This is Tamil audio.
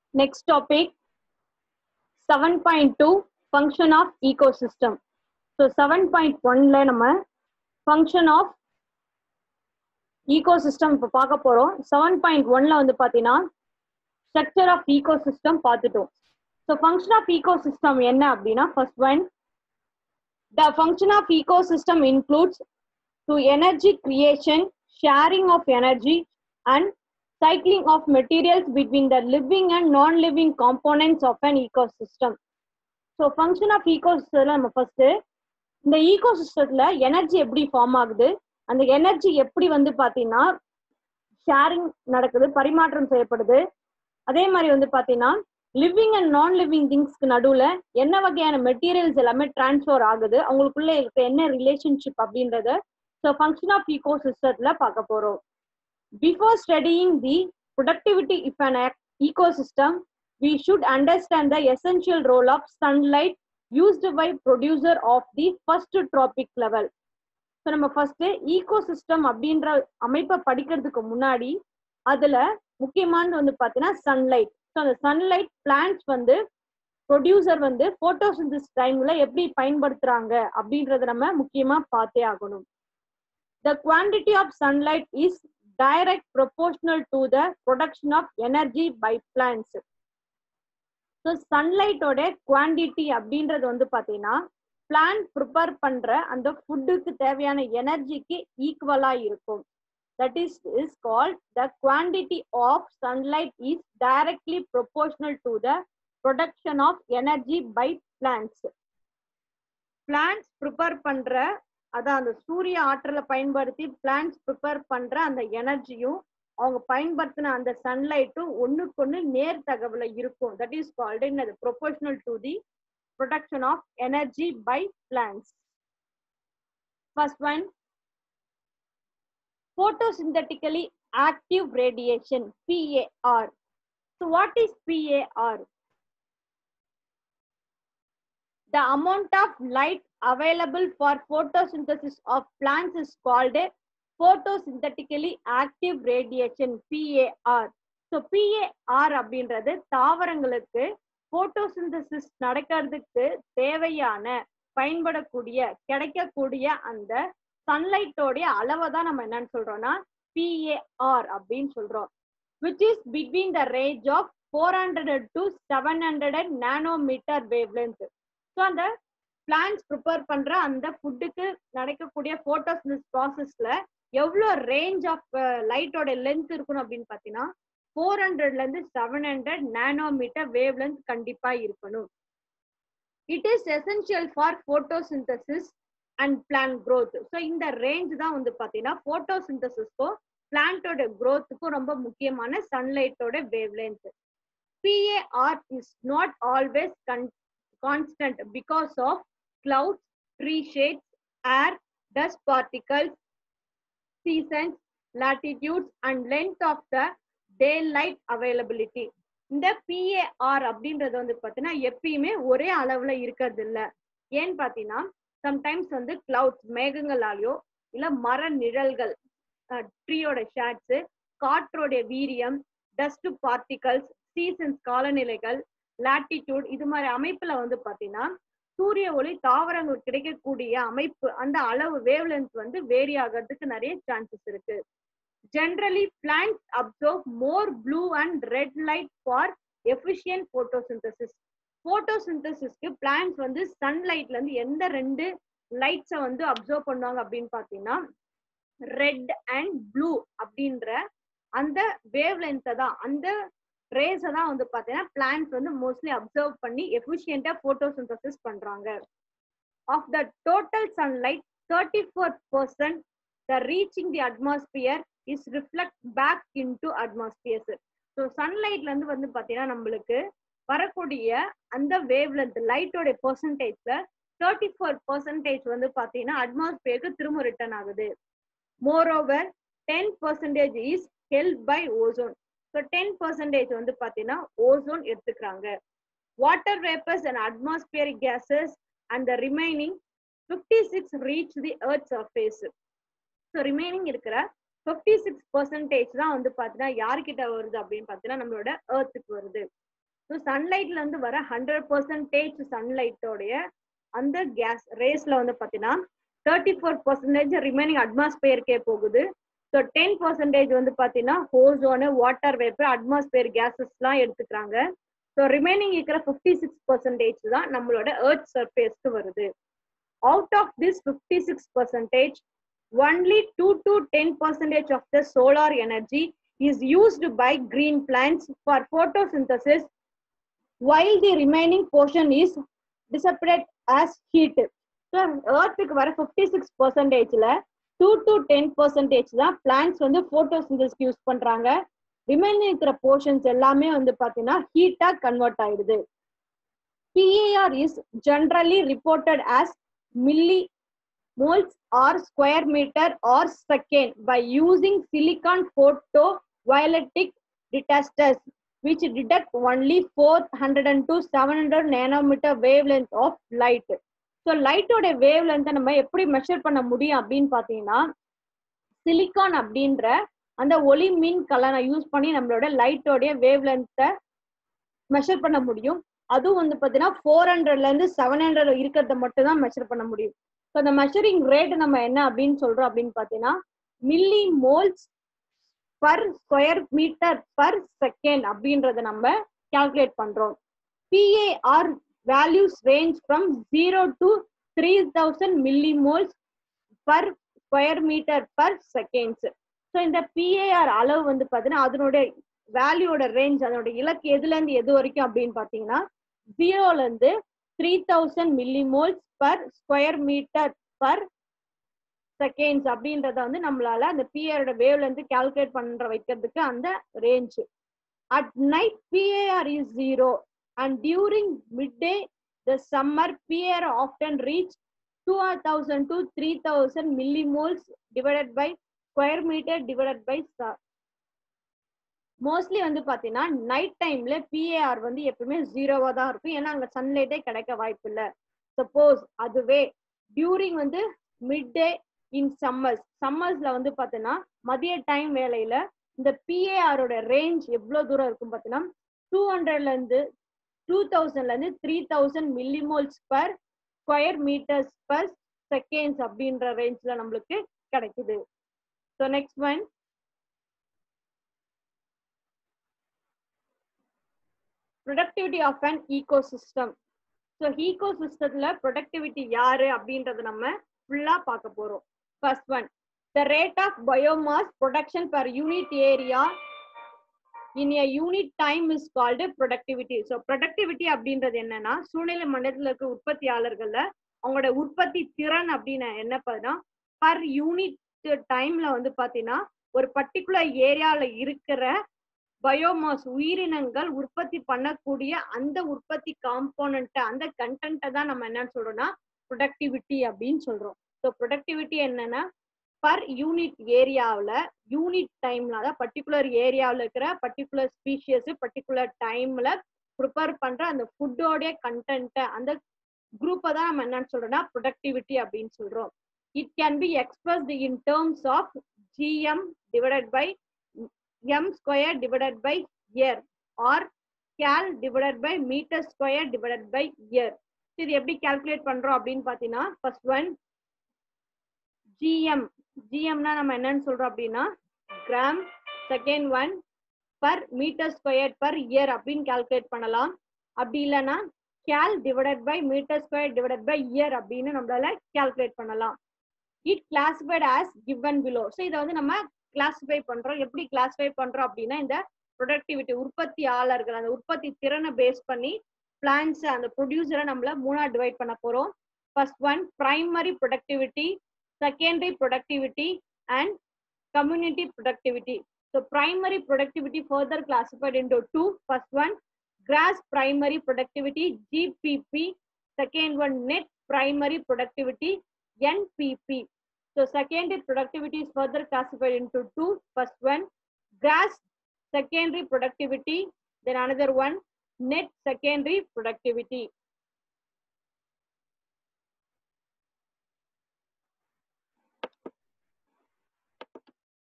Next topic 7.2 function of ecosystem. So 7.1 ல நம்ம function of ecosystem இப்போ பார்க்க போறோம் 7.1 ல வந்து பாத்தீங்கன்னா structure of ecosystem பார்த்துட்டோம் So function of ecosystem என்ன அப்படின்னா first one the function of ecosystem includes to energy creation sharing of energy and cycling of materials between the living and non-living components of an ecosystem. So function of ஈகோசிஸ்டம்ல நம்ம ஃபர்ஸ்ட் இந்த ஈகோசிஸ்டத்துல எனர்ஜி எப்படி ஃபார்ம் ஆகுது அந்த எனர்ஜி எப்படி வந்து பாத்தீங்கன்னா ஷேரிங் நடக்குது பரிமாற்றம் செய்யப்படுது அதே மாதிரி வந்து பாத்தீங்கன்னா லிவிங் அண்ட் நான் லிவிங் திங்ஸ்க்கு நடுவுல என்ன வகையான மெட்டீரியல்ஸ் எல்லாமே டிரான்ஸ்ஃபர் ஆகுது அவங்களுக்குள்ள இருக்க என்ன ரிலேஷன்ஷிப் அப்படின்றத ஸோ ஃபங்க்ஷன் ஆஃப் ஈகோசிஸ்டத்துல பார்க்க போறோம் before studying the productivity of an ec- ecosystem we should understand the essential role of sunlight used by producer of the first tropic level so நம்ம ஃபர்ஸ்ட் ஈகோசிஸ்டம் அப்படின்ற அமைப்பை படிக்கிறதுக்கு முன்னாடி அதுல முக்கியமானது வந்து பார்த்தீங்கன்னா சன்லைட் ஸோ அந்த சன்லைட் பிளான்ஸ் வந்து ப்ரொடியூசர் வந்து போட்டோசிந்தசிஸ் டைம்ல எப்படி பயன்படுத்துறாங்க அப்படின்றத நம்ம முக்கியமா பார்த்தே ஆகணும் the quantity of sunlight is direct proportional to the production of energy by plants so சன்லைட்டோட குவான்டிட்டி அப்படின்றது வந்து பார்த்தீங்கன்னா பிளான்ட் ப்ரிப்பேர் பண்ற அந்த ஃபுட்டுக்கு தேவையான எனர்ஜிக்கு ஈக்குவலா இருக்கும் that is is called the quantity of sunlight is directly proportional to the production of energy by plants plants prepare பண்ற அதான் அந்த சூரிய ஆற்றலை பயன்படுத்தி பிளான்ட்ஸ் ப்ரிப்பேர் பண்ற அந்த எனர்ஜியும் அவங்க பயன்படுத்தின அந்த சன்லைட்டும் ஒண்ணுக்கு ஒண்ணு நேர் தகவல இருக்கும் தட் இஸ் கால்டு என்னது proportional to the production of energy by plants first one photosynthetically active radiation PAR. So what is PAR? The amount of light available for photosynthesis of plants is called a photosynthetically active radiation PAR. So PAR அப்படின்றது தாவரங்களுக்கு போட்டோசிந்தசிஸ் நடக்கிறதுக்கு தேவையான பயன்படக்கூடிய கிடைக்கக்கூடிய அந்த சன்லைட்டோடைய அளவை தான் நம்ம என்னன்னு சொல்றோம்னா பிஏஆர் அப்படின்னு சொல்றோம் which is between the range of four hundred to seven hundred nanometre wavelength so அந்த பிளான்ஸ் ப்ரிப்பேர் பண்ற அந்த ஃபுட்டுக்கு நடக்கக்கூடிய போட்டோசிந்தசிஸ் ப்ராசஸ்ல எவ்வளோ ரேஞ்ச் ஆஃப் லைட்டோட லென்த் இருக்கணும் அப்படின்னு பார்த்தீங்கன்னா ஃபோர் ஹண்ட்ரட்ல இருந்து seven hundred nanometre wavelength கண்டிப்பா இருக்கணும் it is essential for photosynthesis and plant growth so இந்த ரேஞ்ச் தான் வந்து பார்த்தீங்கன்னா போட்டோசிந்தசிஸ்க்கும் பிளான்ட்டோட க்ரோத்துக்கும் ரொம்ப முக்கியமான சன்லைட்டோட wavelength PAR is not always constant because of clouds, tree shades, air, dust particles, seasons, latitudes, and length of the daylight availability. இந்த பிஏஆர் அப்படின்றது வந்து பார்த்தீங்கன்னா எப்பயுமே ஒரே அளவுல இருக்கிறது இல்ல ஏன்னு பார்த்தீங்கன்னா சம்டைம்ஸ் வந்து கிளவுட்ஸ் மேகங்களாலேயோ இல்ல மர நிழல்கள் ட்ரீயோட ஷேட்ஸ் காற்றோடைய வீரியம் டஸ்ட் பார்ட்டிகல்ஸ் சீசன்ஸ் காலநிலைகள் லாட்டிடியூட் இது மாதிரி அமைப்புல வந்து பாத்தீங்கன்னா சூரிய ஒளி தாவரங்களுக்கு கிடைக்கக்கூடிய அமைப்பு அந்த அளவு வேவ் லென்த் வந்து வேரி ஆகிறதுக்கு நிறைய சான்சஸ் இருக்கு generally plants absorb more blue and red light for efficient photosynthesis போட்டோசிந்தசிஸ்க்கு பிளான்ஸ் வந்து சன்லைட்ல இருந்து எந்த ரெண்டு லைட்ஸை வந்து அப்சர்வ் பண்ணுவாங்க அப்படின்னு பாத்தீங்கன்னா ரெட் அண்ட் ப்ளூ அப்படின்ற அந்த வேவ் லென்த்தை தான் அந்த ரேஸை தான் வந்து பார்த்தீங்கன்னா பிளான்ஸ் வந்து மோஸ்ட்லி அப்சர்வ் பண்ணி எஃபிஷியண்டா போட்டோசிந்தசிஸ் பண்றாங்க of the total sunlight thirty four percent the reaching the atmosphere is reflect back in to atmospheres so சன்லைட்ல இருந்து வந்து பார்த்தீங்கன்னா நம்மளுக்கு வரக்கூடிய அந்த வேவ் லென்த் லைட்டோட பெர்சன்டேஜ்ல தேர்ட்டி ஃபோர் பர்சன்டேஜ் வந்து பார்த்தீங்கன்னா அட்மாஸ்பியருக்கு திரும்ப ரிட்டர்ன் ஆகுது more over ten percentage is help by ozone so ten percentage வந்து பார்த்தீங்கன்னா ஓசோன் எடுத்துக்கிறாங்க water vapours and atmospheric gases and the remaining fifty six reach the earth surface so remaining இருக்கிற ஃபிஃப்டி சிக்ஸ் பர்சன்டேஜ் தான் வந்து பார்த்தீங்கன்னா யார்கிட்ட வருது அப்படின்னு பார்த்தீங்கன்னா நம்மளோட ஏர்த்துக்கு வருது ஸோ சன்லைட்ல இருந்து வர ஹண்ட்ரட் பர்சன்டேஜ் சன்லைட்டோடைய அந்த கேஸ் ரேஸ்ல வந்து பாத்தீங்கன்னா தேர்ட்டி ஃபோர் பர்சன்டேஜ் ரிமைனிங் அட்மாஸ்பியருக்கே போகுது ஸோ டென் பர்சன்டேஜ் வந்து பாத்தீங்கன்னா ஓசோனு வாட்டர் வேப்பர் அட்மாஸ்பியர் கேசஸ்லாம் எடுத்துக்கிறாங்க ஸோ ரிமைனிங் இருக்கிற ஃபிஃப்டி சிக்ஸ் பர்சன்டேஜ் தான் நம்மளோட எர்த் சர்ஃபேஸ்க்கு வருது out of this fifty six percentage only two to ten percentage of the solar energy is used by green plants for photosynthesis while the remaining portion is dissipated as heat. So ஏர்த்துக்கு வர ஃபிஃப்டி சிக்ஸ் பர்சன்டேஜ்ல டூ டு டென் பர்சன்டேஜ் தான் பிளான்ஸ் வந்து போட்டோசிந்தசிஸ்க்கு யூஸ் பண்றாங்க ரிமைனிங் இருக்கிற போர்ஷன்ஸ் எல்லாமே வந்து பாத்தீங்கன்னா ஹீட்டா கன்வெர்ட் ஆயிடுது PAR is generally reported as milli moles or square meter or second by using silicon photovioletic detectors which detect only 400 to 700 nanometer wavelength of light. So லைட்டோட வேவ் லென்த்தை நம்ம எப்படி மெஷர் பண்ண முடியும் அப்படின்னு பார்த்தீங்கன்னா சிலிக்கான் அப்படின்ற அந்த ஒளி மின் கலனை யூஸ் பண்ணி நம்மளோட லைட்டோடைய வேவ் லென்த்தை மெஷர் பண்ண முடியும் அதுவும் வந்து பார்த்தீங்கன்னா ஃபோர் ஹண்ட்ரட்ல இருந்து செவன் ஹண்ட்ரட் இருக்கிறத மட்டும் தான் மெஷர் பண்ண முடியும் ஸோ அந்த மெஷரிங் ரேட் நம்ம என்ன அப்படின்னு சொல்றோம் அப்படின்னு பார்த்தீங்கன்னா milli moles per square metre per second அப்படின்றத நம்ம கால்குலேட் பண்றோம் PAR values range from zero to three thousand milli moles per square metre per seconds so இந்த பிஏஆர் அளவு வந்து பார்த்தீங்கன்னா அதனுடைய வேல்யூவோட ரேஞ்ச் அதனோட இலக்கு எதுல இருந்து எது வரைக்கும் அப்படின்னு பார்த்தீங்கன்னா ஜீரோல இருந்து three thousand milli moles per square metre per seconds அப்படின்றத வந்து நம்மளால அந்த பிஏஆரோட வேவ்ல இருந்து கால்குலேட் பண்ற வைக்கிறதுக்கு அந்த range at night PAR is zero and during midday the summer PAR often reach two thousand to three thousand milli moles divided by square metre divided by mostly வந்து பாத்தீங்கன்னா நைட் டைம்ல பிஏஆர் வந்து எப்பவுமே ஜீரோவா தான் இருக்கும் ஏன்னா அங்க சன்லைட்டே கிடைக்க வாய்ப்பு இல்லை சப்போஸ் அதுவே டியூரிங் வந்து மிட் டே இன் சம்மர்ஸ் சம்மர்ஸ்ல வந்து பாத்தீங்கன்னா மதிய டைம் வேலையில இந்த பிஏஆரோட ரேஞ்ச் எவ்வளவு தூரம் இருக்கும் பாத்தீங்கன்னா டூ ஹண்ட்ரட்ல இருந்து டூ தௌசண்ட்ல இருந்து three thousand millimoles per square metres per seconds அப்படின்ற ரேஞ்ச்ல நம்மளுக்கு கிடைக்குது so next one productivity of an ecosystem so eco சிஸ்டத்துல ப்ரொடக்டிவிட்டி யாரு அப்படின்றத நம்ம ஃபுல்லா பார்க்க போறோம் first one the rate of biomass production per unit area in a unit time is called productivity so productivity அப்படின்றது என்னன்னா சூழ்நிலை மண்டலத்தில் இருக்க உற்பத்தியாளர்கள்ல அவங்களோட உற்பத்தி திறன் அப்படின்னு என்ன பார்த்தீங்கன்னா பர் யூனிட் டைம்ல வந்து பாத்தீங்கன்னா ஒரு பர்டிகுலர் ஏரியால இருக்கிற பயோமாஸ் உயிரினங்கள் உற்பத்தி பண்ணக்கூடிய அந்த உற்பத்தி காம்போனண்ட்டை அந்த கண்டென்ட்டை தான் நம்ம என்னன்னு சொல்றோம்னா ப்ரொடக்டிவிட்டி அப்படின்னு சொல்றோம் ஸோ ப்ரொடக்டிவிட்டி என்னன்னா பர் யூனிட் ஏரியாவில் யூனிட் டைம்ல அதாவது பர்டிகுலர் ஏரியாவில் இருக்கிற பர்டிகுலர் ஸ்பீஷியஸ் பர்டிகுலர் டைம்ல ப்ரிப்பேர் பண்ற அந்த ஃபுட்டோடைய கண்டென்ட்டை அந்த குரூப்பை தான் நம்ம என்னன்னு சொல்றோம்னா ப்ரொடக்டிவிட்டி அப்படின்னு சொல்றோம் it can be expressed in terms of GM divided by m square divided by year or cal divided by meter square divided by year இது எப்படி கால்குலேட் பண்றோம் அப்படின்னு பாத்தீங்கன்னா ஃபர்ஸ்ட் ஒன் ஜிஎம் ஜிஎம்னா நம்ம என்னன்னு சொல்றோம் அப்படின்னா gram second one per metre square per year அப்படின்னு கால்குலேட் பண்ணலாம் அப்படி இல்லைன்னா cal divided by metre square divided by year அப்படின்னு நம்மளால கால்குலேட் பண்ணலாம் it classified as given below so இதை வந்து நம்ம கிளாசிஃபை பண்றோம் எப்படி கிளாசிஃபை பண்றோம் அப்படின்னா இந்த ப்ரொடக்டிவிட்டி உற்பத்தியாளர்கள் அந்த உற்பத்தி திறனை பேஸ் பண்ணி பிளான்ஸ் அந்த ப்ரொடியூசரை நம்மள மூணா டிவைட் பண்ண போறோம் first one primary productivity secondary productivity and community productivity so primary productivity further classified into two first one gross primary productivity GPP second one net primary productivity NPP So secondary productivity is further classified into two. First one, gross secondary productivity. Then another one, net secondary productivity.